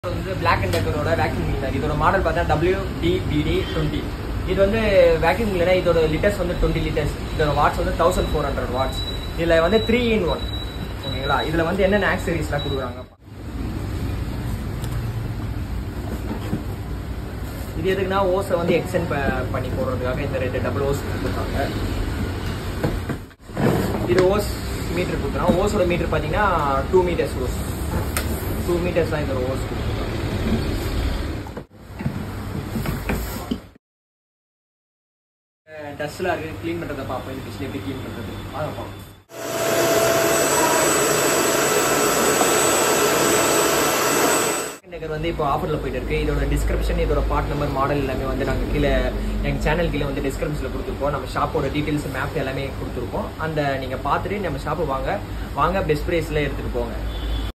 வந்து black and டெக்கரோட vacuum cleaner இதோட மாடல் பார்த்தா டபிள்யூ டிபிடி டுவெண்ட்டி இது வந்து வேக்யூம் கிளீனர் இதோட லிட்டர்ஸ் வந்து டுவெண்ட்டி லிட்டர்ஸ் இதோட வாட்ஸ் வந்து தௌசண்ட் ஃபோர் ஹண்ட்ரட் வாட்ஸ் இதில் வந்து த்ரீ இன் ஒன் ஓகேங்களா இதில் வந்து என்னென்ன ஆக்சரிஸ்லாம் கொடுக்குறாங்க இது எதுக்குன்னா ஓஸை வந்து எக்ஸ்டெண்ட் பண்ணி போடுறதுக்காக இந்த ரெண்டு டபுள் ஓஸ் கொடுத்துருக்காங்க இது ஓஸ் மீட்டர் கொடுத்துருவோம் ஓஸோட மீட்டர் பார்த்தீங்கன்னா two metres hose two metres தான் இந்த ஓஸ் கொடுத்துருக்காங்க டஸ்ட்லாம் இருக்குது க்ளீன் பண்ணுறதை பார்ப்போம் இந்த கிச்சன் எப்படி க்ளீன் பண்ணுறது அதை பார்ப்போம் நகர் வந்து இப்போ ஆஃபரில் போயிட்டு இருக்கு இதோட டிஸ்கிரிப்ஷன் இதோட பார்ட் நம்பர் மாடல் எல்லாமே வந்து நாங்கள் கீழே எங்கள் சேனல் கீழே வந்து டிஸ்கிரிப்ஷனில் கொடுத்துருப்போம் நம்ம ஷாப்போட டீட்டெயில்ஸ் மேப் எல்லாமே கொடுத்துருப்போம் அந்த நீங்கள் பார்த்துட்டு நம்ம ஷாப்பு வாங்க வாங்க பெஸ்ட் ப்ரைஸில் எடுத்துகிட்டு போங்க